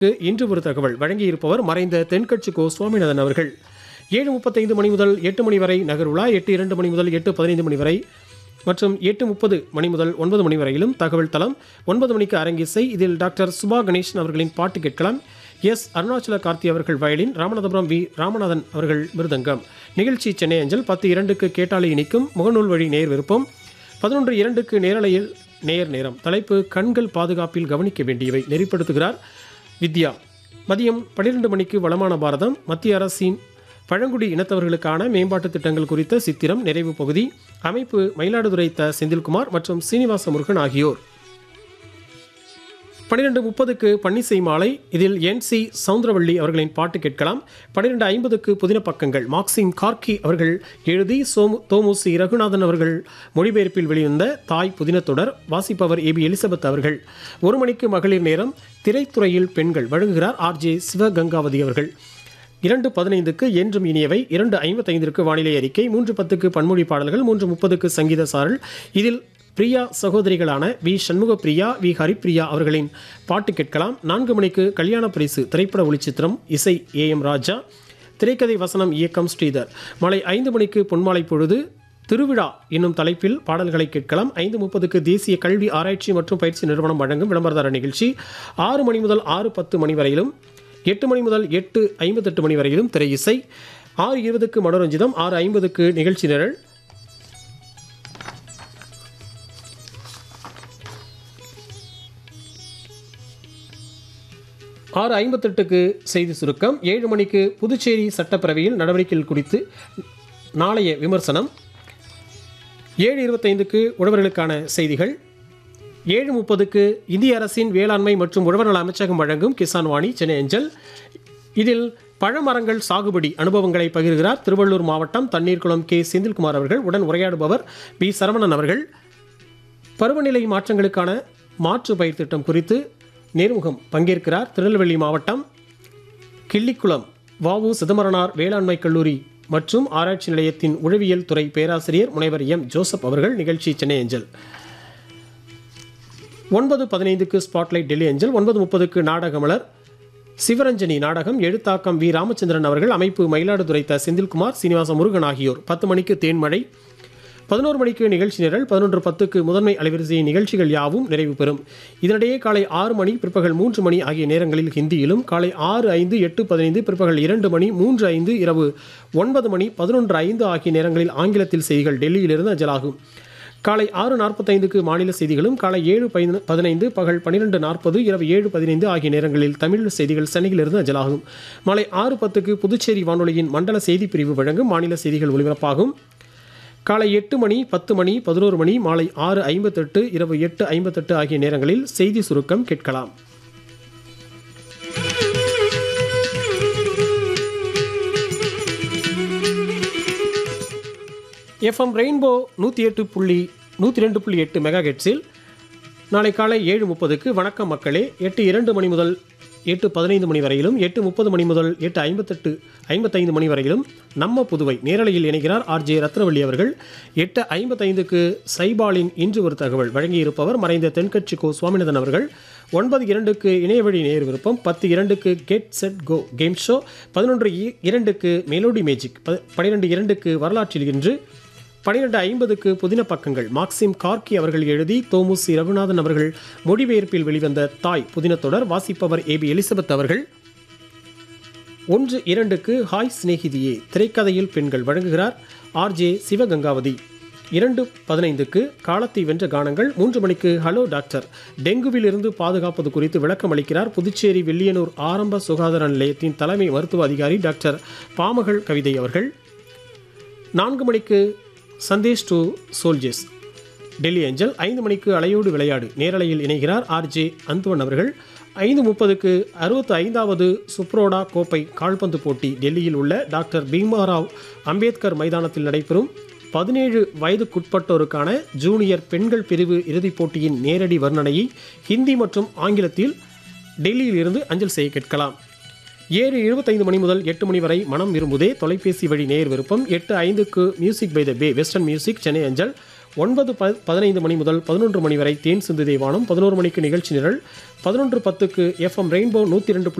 இன்று ஒரு தகவல் வழங்கியிருப்பவர் மறைந்த தென்கட்சி கோ சுவாமிநாதன் அவர்கள் ஏழு முப்பத்தைந்து மணி முதல் எட்டு மணி வரை நகருலா எட்டு இரண்டு மணி முதல் எட்டு பதினைந்து மணி வரை மற்றும் எட்டு முப்பது மணி முதல் ஒன்பது மணி வரையிலும் தகவல் தளம் ஒன்பது மணிக்கு அரங்கிசை இதில் டாக்டர் சுபா கணேசன் அவர்களின் பாட்டு கேட்கலாம் எஸ் அருணாச்சல கார்த்தி அவர்கள் வயலின் ராமநாதபுரம் வி ராமநாதன் அவர்கள் மிருதங்கம் நிகழ்ச்சி சென்னை அஞ்சல் பத்து இரண்டுக்கு கேட்டாலே இனிக்கும் முகநூல் வழி நேர் விருப்பம் பதினொன்று இரண்டுக்கு நேரலையில் நேர் நேரம் தலைப்பு கண்கள் பாதுகாப்பில் கவனிக்க வேண்டியவை நெறிப்படுத்துகிறார் வித்யா மதியம் பன்னிரண்டு மணிக்கு வளமான பாரதம் மத்திய அரசின் பழங்குடி இனத்தவர்களுக்கான மேம்பாட்டு திட்டங்கள் குறித்த சித்திரம் நிறைவு பகுதி அமைப்பு மயிலாடுதுறை த செந்தில்குமார் மற்றும் சீனிவாச முருகன் ஆகியோர் பன்னிரெண்டு முப்பதுக்கு பன்னிசை மாலை இதில் என் சி சவுந்தரவள்ளி அவர்களின் பாட்டு கேட்கலாம் பன்னிரெண்டு ஐம்பதுக்கு புதின பக்கங்கள் மார்க்சிம் கார்கி அவர்கள் எழுதி சோமு தோமுசி ரகுநாதன் அவர்கள் மொழிபெயர்ப்பில் வெளிவந்த தாய் புதின தொடர் வாசிப்பவர் ஏபி எலிசபெத் அவர்கள் ஒரு மணிக்கு மகளிர் நேரம் திரைத்துறையில் பெண்கள் வழங்குகிறார் ஆர் ஜே சிவகங்காவதி அவர்கள் இரண்டு பதினைந்துக்கு என்றும் இனியவை இரண்டு ஐம்பத்தைந்திற்கு வானிலை அறிக்கை மூன்று பத்துக்கு பன்மொழி பாடல்கள் மூன்று முப்பதுக்கு சங்கீத சாரல் இதில் பிரியா சகோதரிகளான வி சண்முக பிரியா வி ஹரிப்பிரியா அவர்களின் பாட்டு கேட்கலாம் நான்கு மணிக்கு கல்யாண பரிசு திரைப்பட ஒளிச்சித்திரம் இசை ஏ எம் ராஜா திரைக்கதை வசனம் இயக்கம் ஸ்ரீதர் மாலை ஐந்து மணிக்கு பொன்மாலை பொழுது திருவிழா என்னும் தலைப்பில் பாடல்களை கேட்கலாம் ஐந்து முப்பதுக்கு தேசிய கல்வி ஆராய்ச்சி மற்றும் பயிற்சி நிறுவனம் வழங்கும் விளம்பரதார நிகழ்ச்சி ஆறு மணி முதல் ஆறு பத்து மணி வரையிலும் எட்டு மணி முதல் எட்டு ஐம்பத்தெட்டு மணி வரையிலும் திரை இசை ஆறு இருபதுக்கு மனோரஞ்சிதம் ஆறு ஐம்பதுக்கு நிகழ்ச்சி நிரல் ஆறு ஐம்பத்தெட்டுக்கு செய்தி சுருக்கம் ஏழு மணிக்கு புதுச்சேரி சட்டப்பேரவையில் நடவடிக்கைகள் குறித்து நாளைய விமர்சனம் ஏழு இருபத்தைந்துக்கு உழவர்களுக்கான செய்திகள் ஏழு முப்பதுக்கு இந்திய அரசின் வேளாண்மை மற்றும் உழவர் நல அமைச்சகம் வழங்கும் கிசான் வாணி சென்னை அஞ்சல் இதில் பழமரங்கள் சாகுபடி அனுபவங்களை பகிர்கிறார் திருவள்ளூர் மாவட்டம் தண்ணீர்குளம் கே செந்தில்குமார் அவர்கள் உடன் உரையாடுபவர் பி சரவணன் அவர்கள் பருவநிலை மாற்றங்களுக்கான மாற்று பயிர் திட்டம் குறித்து நேர்முகம் பங்கேற்கிறார் திருநெல்வேலி மாவட்டம் கிள்ளிக்குளம் வாவு சிதம்பரனார் வேளாண்மை கல்லூரி மற்றும் ஆராய்ச்சி நிலையத்தின் உழவியல் துறை பேராசிரியர் முனைவர் எம் ஜோசப் அவர்கள் நிகழ்ச்சி சென்னை அஞ்சல் ஒன்பது பதினைந்துக்கு ஸ்பாட்லைட் டெல்லி அஞ்சல் ஒன்பது முப்பதுக்கு நாடகமலர் சிவரஞ்சனி நாடகம் எழுத்தாக்கம் வி ராமச்சந்திரன் அவர்கள் அமைப்பு மயிலாடுதுறை த செந்தில்குமார் சீனிவாச முருகன் ஆகியோர் பத்து மணிக்கு தேன்மழை பதினோரு மணிக்கு நிகழ்ச்சி நிரல் பதினொன்று பத்துக்கு முதன்மை அலைவரிசை நிகழ்ச்சிகள் யாவும் நிறைவு பெறும் இதனிடையே காலை ஆறு மணி பிற்பகல் மூன்று மணி ஆகிய நேரங்களில் ஹிந்தியிலும் காலை ஆறு ஐந்து எட்டு பதினைந்து பிற்பகல் இரண்டு மணி மூன்று ஐந்து இரவு ஒன்பது மணி பதினொன்று ஐந்து ஆகிய நேரங்களில் ஆங்கிலத்தில் செய்திகள் டெல்லியிலிருந்து அஞ்சலாகும் காலை ஆறு நாற்பத்தைந்துக்கு மாநில செய்திகளும் காலை ஏழு பதின- பதினைந்து பகல் பன்னிரெண்டு நாற்பது இரவு ஏழு பதினைந்து ஆகிய நேரங்களில் தமிழ் செய்திகள் சென்னையிலிருந்து அஞ்சலாகும் மாலை ஆறு பத்துக்கு புதுச்சேரி வானொலியின் மண்டல செய்திப் பிரிவு வழங்கும் மாநில செய்திகள் ஒலிபரப்பாகும் காலை எட்டு மணி பத்து மணி பதினோரு மணி மாலை ஆறு ஐம்பத்தெட்டு இரவு எட்டு ஐம்பத்தெட்டு ஆகிய நேரங்களில் செய்தி சுருக்கம் கேட்கலாம் எஃப்எம் ரெயின்போ நூற்றி எட்டு புள்ளி நூற்றி ரெண்டு புள்ளி எட்டு மெகா ஹெட்ஸில் நாளை காலை ஏழு முப்பதுக்கு வணக்கம் மக்களே எட்டு இரண்டு மணி முதல் எட்டு பதினைந்து மணி வரையிலும் எட்டு முப்பது மணி முதல் எட்டு ஐம்பத்தெட்டு ஐம்பத்தைந்து மணி வரையிலும் நம்ம புதுவை நேரலையில் இணைகிறார் ஆர்ஜே ரத்னவள்ளி அவர்கள் எட்டு ஐம்பத்தைந்துக்கு சைபாலின் இன்று ஒரு தகவல் வழங்கியிருப்பவர் மறைந்த தென்கட்சி கோ சுவாமிநாதன் அவர்கள் ஒன்பது இரண்டுக்கு இணையவழி நேர் விருப்பம் பத்து இரண்டுக்கு get set go game show பதினொன்று இ- இரண்டுக்கு மெலோடி மேஜிக் ப- பன்னிரெண்டு இரண்டுக்கு வரலாற்றில் இன்று பனிரெண்டு ஐம்பதுக்கு புதின பக்கங்கள் மார்க்சிம் கார்கி அவர்கள் எழுதி தோமுசி ரகுநாதன் அவர்கள் மொழிபெயர்ப்பில் வெளிவந்த தாய் புதின தொடர் வாசிப்பவர் ஏபி எலிசபெத் அவர்கள் ஒன்று இரண்டுக்கு ஹாய் சிநேகிதியே திரைக்கதையில் பெண்கள் வழங்குகிறார் ஆர்ஜே சிவகங்காவதி இரண்டு பதினைந்துக்கு காலத்தை வென்ற கானங்கள் மூன்று மணிக்கு ஹலோ டாக்டர் டெங்குவிலிருந்து பாதுகாப்பது குறித்து விளக்கம் அளிக்கிறார் புதுச்சேரி வில்லியனூர் ஆரம்ப சுகாதார நிலையத்தின் தலைமை மருத்துவ அதிகாரி டாக்டர் பாமகள் கவிதை அவர்கள் நான்கு மணிக்கு Sandesh to soldiers Delhi angel ஐந்து மணிக்கு அலையோடு விளையாடு நேரலையில் இணைகிறார் ஆர்ஜே அந்துவன் அவர்கள் ஐந்து முப்பதுக்கு அறுபத்தி ஐந்தாவது சுப்ரோடா கோப்பை கால்பந்து போட்டி டெல்லியில் உள்ள டாக்டர் பீமாராவ் அம்பேத்கர் மைதானத்தில் நடைபெறும் பதினேழு வயதுக்குட்பட்டோருக்கான ஜூனியர் பெண்கள் பிரிவு இறுதிப் போட்டியின் நேரடி வர்ணனையை ஹிந்தி மற்றும் ஆங்கிலத்தில் டெல்லியில் இருந்து அஞ்சல் செய்ய கேட்கலாம் ஏழு இருபத்தைந்து மணி முதல் எட்டு மணி வரை மனம் விரும்புதே தொலைபேசி வழி நேர் விருப்பம் எட்டு ஐந்துக்கு music by the way western music Chennai அஞ்சல் ஒன்பது ப பதினைந்து மணி முதல் பதினொன்று மணி வரை தேன் சிந்து தேவானம் பதினோரு மணிக்கு நிகழ்ச்சி நிரல் பதினொன்று பத்துக்கு எஃப்எம் ரெயின்போ நூற்றி ரெண்டு